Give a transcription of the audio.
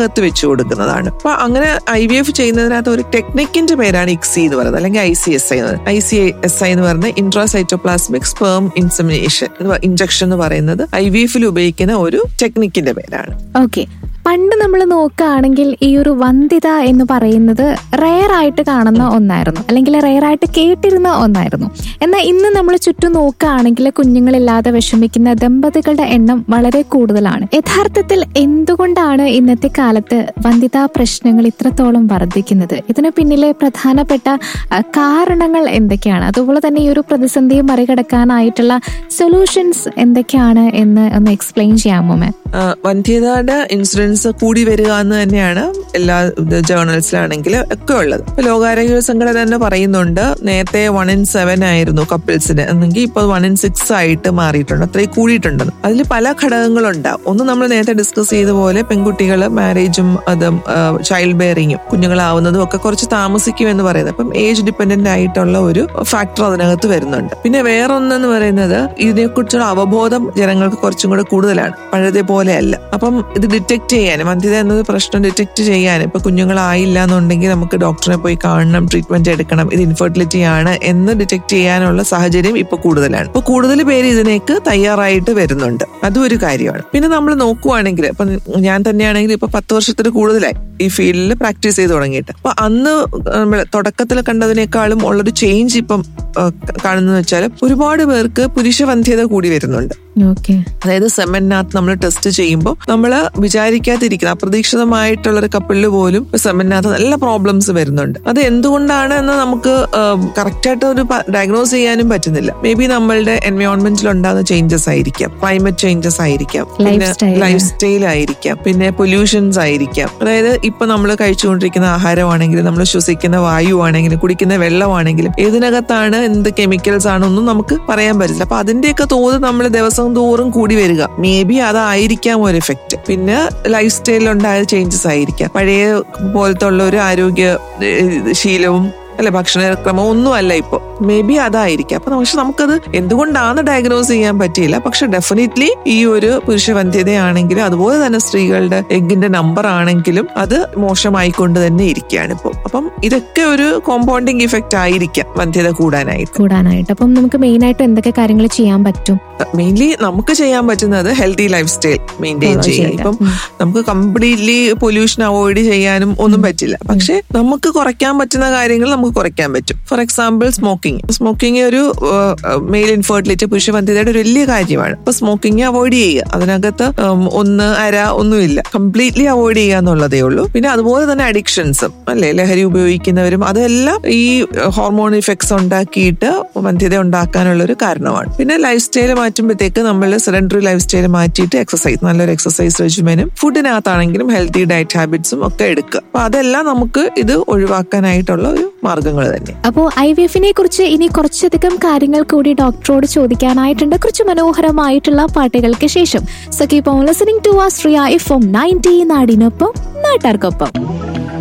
വയറിനകത്ത് വെച്ച് കൊടുക്കുന്നതാണ് അപ്പൊ അങ്ങനെ ഐ വി എഫ് ചെയ്യുന്നതിനകത്ത് ഒരു ടെക്നിക്കിന്റെ പേരാണ് ഇക്സി എന്ന് പറയുന്നത് അല്ലെങ്കിൽ ഐ സി എസ് ഐ എന്ന് പറയുന്നത് ഐ സി എസ് ഐ എന്ന് പറയുന്നത് ഇൻട്രാസൈറ്റോപ്ലാസ്മിക് സ്പേം ഇൻസമിനേഷൻ ഇഞ്ചക്ഷൻ എന്ന് പറയുന്നത് ഐ വി എഫിൽ ഉപയോഗിക്കുന്ന ഒരു ടെക്നിക്കിന്റെ പേരാണ് ഓക്കെ പണ്ട് നമ്മൾ നോക്കുകയാണെങ്കിൽ ഈ ഒരു വന്ധ്യത എന്ന് പറയുന്നത് റെയർ ആയിട്ട് കാണുന്ന ഒന്നായിരുന്നു അല്ലെങ്കിൽ റെയർ ആയിട്ട് കേട്ടിരുന്ന ഒന്നായിരുന്നു എന്നാൽ ഇന്ന് നമ്മൾ ചുറ്റും നോക്കുകയാണെങ്കിൽ കുഞ്ഞുങ്ങളില്ലാതെ വിഷമിക്കുന്ന ദമ്പതികളുടെ എണ്ണം വളരെ കൂടുതലാണ് യഥാർത്ഥത്തിൽ എന്തുകൊണ്ടാണ് ഇന്നത്തെ കാലത്ത് വന്ധ്യതാ പ്രശ്നങ്ങൾ ഇത്രത്തോളം വർദ്ധിക്കുന്നത് ഇതിന് പിന്നിലെ പ്രധാനപ്പെട്ട ആ, കാരണങ്ങൾ എന്തൊക്കെയാണ് അതുപോലെ തന്നെ ഈ ഒരു പ്രതിസന്ധിയെ മറികടക്കാനായിട്ടുള്ള സൊല്യൂഷൻസ് എന്തൊക്കെയാണ് എന്ന് ഒന്ന് എക്സ്പ്ലെയിൻ ചെയ്യാമോ മാം ആ, വന്ധ്യതയുടെ ഇൻഷുറൻസ് കൂടി വരിക എന്ന് തന്നെയാണ് എല്ലാ ജേർണൽസിലാണെങ്കിലും ഒക്കെ ഉള്ളത് ഇപ്പൊ ലോകാരോഗ്യ സംഘടന തന്നെ പറയുന്നുണ്ട് നേരത്തെ വൺ ഇൻ സെവൻ ആയിരുന്നു കപ്പിൾസിന് എന്നെങ്കിൽ ഇപ്പൊ വൺ ഇൻ സിക്സ് ആയിട്ട് മാറിയിട്ടുണ്ട് അത്രയും കൂടിയിട്ടുണ്ടെന്ന് അതിൽ പല ഘടകങ്ങളുണ്ടാവും ഒന്ന് നമ്മൾ നേരത്തെ ഡിസ്കസ് ചെയ്ത പോലെ പെൺകുട്ടികൾ മാരേജും അതും ചൈൽഡ് ബെയറിങ്ങും കുഞ്ഞുങ്ങളാവുന്നതും ഒക്കെ കുറച്ച് താമസിക്കും എന്ന് പറയുന്നത് അപ്പം ഏജ് ഡിപ്പെൻഡന്റ് ആയിട്ടുള്ള ഒരു ഫാക്ടർ അതിനകത്ത് വരുന്നുണ്ട് പിന്നെ വേറൊന്നെന്ന് പറയുന്നത് ഇതിനെക്കുറിച്ചുള്ള അവബോധം ജനങ്ങൾക്ക് കുറച്ചും കൂടെ കൂടുതലാണ് പഴയതേ പോലെ അല്ല അപ്പം ഇത് ഡിറ്റക്ട് ചെയ്യാനും വന്ധ്യത എന്നത് പ്രശ്നം ഡിറ്റക്ട് ചെയ്യാനും ഇപ്പൊ കുഞ്ഞുങ്ങളായില്ല എന്നുണ്ടെങ്കിൽ നമുക്ക് ഡോക്ടറെ പോയി കാണണം ട്രീറ്റ്മെന്റ് എടുക്കണം ഇത് ഇൻഫെർട്ടിലിറ്റി ആണ് എന്ന് ഡിറ്റക്ട് ചെയ്യാനുള്ള സാഹചര്യം ഇപ്പൊ കൂടുതലാണ് ഇപ്പൊ കൂടുതൽ പേര് ഇതിനേക്ക് തയ്യാറായിട്ട് വരുന്നുണ്ട് അതും ഒരു കാര്യമാണ് പിന്നെ നമ്മൾ നോക്കുവാണെങ്കിൽ ഇപ്പൊ ഞാൻ തന്നെയാണെങ്കിൽ ഇപ്പൊ പത്ത് വർഷത്തിൽ കൂടുതലായി ഈ ഫീൽഡിൽ പ്രാക്ടീസ് ചെയ്ത് തുടങ്ങിയിട്ട് അപ്പൊ അന്ന് നമ്മൾ തുടക്കത്തിൽ കണ്ടതിനേക്കാളും ഉള്ളൊരു ചേഞ്ച് ഇപ്പം ആ, കാണുന്നത് വെച്ചാൽ ഒരുപാട് പേർക്ക് പുരുഷ വന്ധ്യത കൂടി വരുന്നുണ്ട് ഓക്കെ അതായത് സെമനകത്ത് നമ്മൾ ടെസ്റ്റ് ചെയ്യുമ്പോൾ നമ്മൾ വിചാരിക്കാതിരിക്കുന്ന അപ്രതീക്ഷിതമായിട്ടുള്ള ഒരു കപ്പിളിൽ പോലും സെമനകത്ത് നല്ല പ്രോബ്ലംസ് വരുന്നുണ്ട് അത് എന്തുകൊണ്ടാണ് എന്ന് നമുക്ക് കറക്റ്റായിട്ട് ഒരു ഡയഗ്നോസ് ചെയ്യാനും പറ്റുന്നില്ല മേ ബി നമ്മളുടെ എൻവയോൺമെന്റിൽ ഉണ്ടാകുന്ന ചേഞ്ചസ് ആയിരിക്കാം ക്ലൈമറ്റ് ചേഞ്ചസ് ആയിരിക്കാം പിന്നെ Lifestyle. ലൈഫ് സ്റ്റൈൽ ആയിരിക്കാം പിന്നെ പൊല്യൂഷൻസ് ആയിരിക്കാം അതായത് ഇപ്പൊ നമ്മൾ കഴിച്ചുകൊണ്ടിരിക്കുന്ന ആഹാരമാണെങ്കിലും നമ്മൾ ശ്വസിക്കുന്ന വായു ആണെങ്കിലും കുടിക്കുന്ന വെള്ളമാണെങ്കിലും ഏതിനകത്താണ് എന്ത് കെമിക്കൽസ് ആണെന്നും നമുക്ക് പറയാൻ പറ്റില്ല അപ്പൊ അതിന്റെയൊക്കെ തോത് നമ്മൾ ദിവസം തോറും കൂടി വരിക മേ ബി അതായിരിക്കാം ഒരു എഫക്റ്റ് പിന്നെ ലൈഫ് സ്റ്റൈലിൽ ഉണ്ടായ ചേഞ്ചസ് ആയിരിക്കാം പഴയ പോലത്തെ ഉള്ള ഒരു ആരോഗ്യ ഏഹ്, ശീലവും അല്ലെ ഭക്ഷണക്രമം ഒന്നും അല്ല ഇപ്പൊ മേ ബി അതായിരിക്കാം അപ്പൊ പക്ഷെ നമുക്കത് എന്തുകൊണ്ടാണ് ഡയഗ്നോസ് ചെയ്യാൻ പറ്റിയില്ല പക്ഷെ ഡെഫിനറ്റ്ലി ഈ ഒരു പുരുഷ വന്ധ്യതയാണെങ്കിലും അതുപോലെ തന്നെ സ്ത്രീകളുടെ എഗിന്റെ നമ്പർ ആണെങ്കിലും അത് മോശമായിക്കൊണ്ട് തന്നെ ഇരിക്കുകയാണ് ഇപ്പോൾ അപ്പം ഇതൊക്കെ ഒരു കോമ്പൗണ്ടിങ് ഇഫക്റ്റ് ആയിരിക്കാം വന്ധ്യത കൂടാനായിട്ട് കൂടാനായിട്ട് അപ്പം നമുക്ക് മെയിൻ ആയിട്ട് എന്തൊക്കെ കാര്യങ്ങൾ ചെയ്യാൻ പറ്റും മെയിൻലി നമുക്ക് ചെയ്യാൻ പറ്റുന്നത് healthy life style maintain Follow ചെയ്യുക ചെയ്യുക. ഇപ്പം ഉം. നമുക്ക് കംപ്ലീറ്റ്ലി പൊല്യൂഷൻ അവോയ്ഡ് ചെയ്യാനും ഒന്നും പറ്റില്ല പക്ഷെ നമുക്ക് കുറയ്ക്കാൻ പറ്റുന്ന കാര്യങ്ങൾ നമുക്ക് കുറയ്ക്കാൻ പറ്റും ഫോർ എക്സാമ്പിൾ സ്മോക്കിംഗ് സ്മോക്കിംഗ് ഒരു മെയിൽ ഇൻഫെർട്ടിലിറ്റി പുരുഷവന്ധ്യതയുടെ ഒരു വലിയ കാര്യമാണ് അപ്പൊ സ്മോക്കിംഗ് അവോയ്ഡ് ചെയ്യുക അതിനകത്ത് ഉം, ഒന്ന് അര ഒന്നുമില്ല കംപ്ലീറ്റ്ലി അവോയ്ഡ് ചെയ്യുക എന്നുള്ളതേ ഉള്ളൂ പിന്നെ അതുപോലെ തന്നെ അഡിക്ഷൻസും അല്ലെ ലഹരി ഉപയോഗിക്കുന്നവരും അതെല്ലാം ഈ ഹോർമോൺ ഇഫക്ട്സ് ഉണ്ടാക്കിയിട്ട് വന്ധ്യത ഉണ്ടാക്കാനുള്ള ഒരു കാരണമാണ് പിന്നെ ലൈഫ് സ്റ്റൈൽ മാറ്റുമ്പോഴത്തേക്ക് നമ്മൾ സെഡൻഡറി ലൈഫ് സ്റ്റൈൽ മാറ്റിയിട്ട് എക്സസൈസ് നല്ലൊരു എക്സസൈസ് റെജിമെനും ഫുഡിനകത്താണെങ്കിലും ഹെൽത്തി ഡയറ്റ് ഹാബിറ്റ്സും ഒക്കെ എടുക്കുക അപ്പൊ അതെല്ലാം നമുക്ക് ഇത് ഒഴിവാക്കാനായിട്ടുള്ള ഒരു മാർഗങ്ങൾ തന്നെ അപ്പോൾ ഐ വി എഫിനെ കുറിച്ച് ഇനി കുറച്ചധികം കാര്യങ്ങൾ കൂടി ഡോക്ടറോട് ചോദിക്കാനായിട്ടുണ്ട് കുറച്ച് മനോഹരമായിട്ടുള്ള പാട്ടുകൾക്ക് ശേഷം so keep on listening to ah Shreya F M ninety നാടിനൊപ്പം നാട്ടാർക്കൊപ്പം